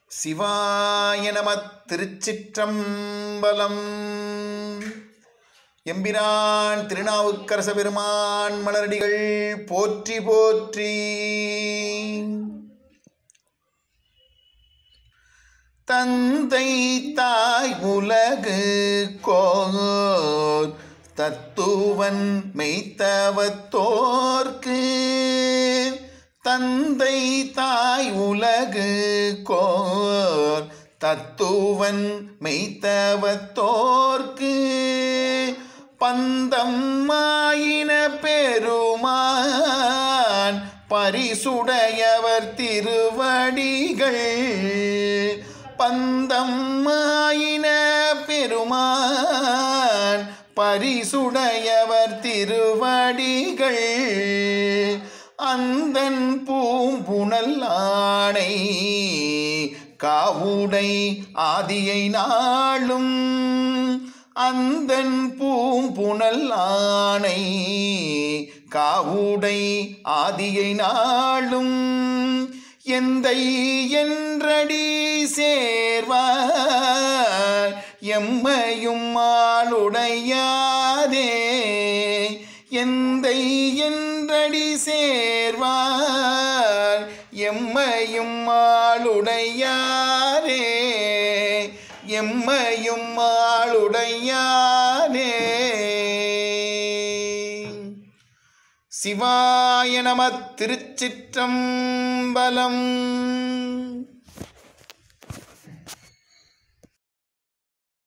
சிவாய நம திருச்சிற்றம்பலம் எம்பிரான் திருநாவுக்கரச பெருமான் மலரடிகள் போற்றி போற்றி தந்தை தாய் உலகு கோர் தத்துவன் மெய்த்தவத்தோர்க்கு தந்தை தாய் உலகு கோர் தத்துவன் மெய்த்தவத்தோர்க்கு பந்தம் மாயின பெருமான் பரிசுடையவர் திருவடிகள் பந்தம் மாயின பெருமான் பரிசுடையவர் திருவடிகள் அந்தன் பூம்புணல் ஆணை காவுடை ஆதியை நாளும் அந்தன் பூம்புணல் ஆணை காவுடை ஆதியை நாளும் எந்தை என்றடி சேர்வார் எம்மையும் ஆளுடையாதே எந்தை என்றடி சேர்வார் எம்மையும் ஆளுடையாரே எம்மையும் ஆளுடையானே சிவாய நம திருச்சிற்றம்பலம்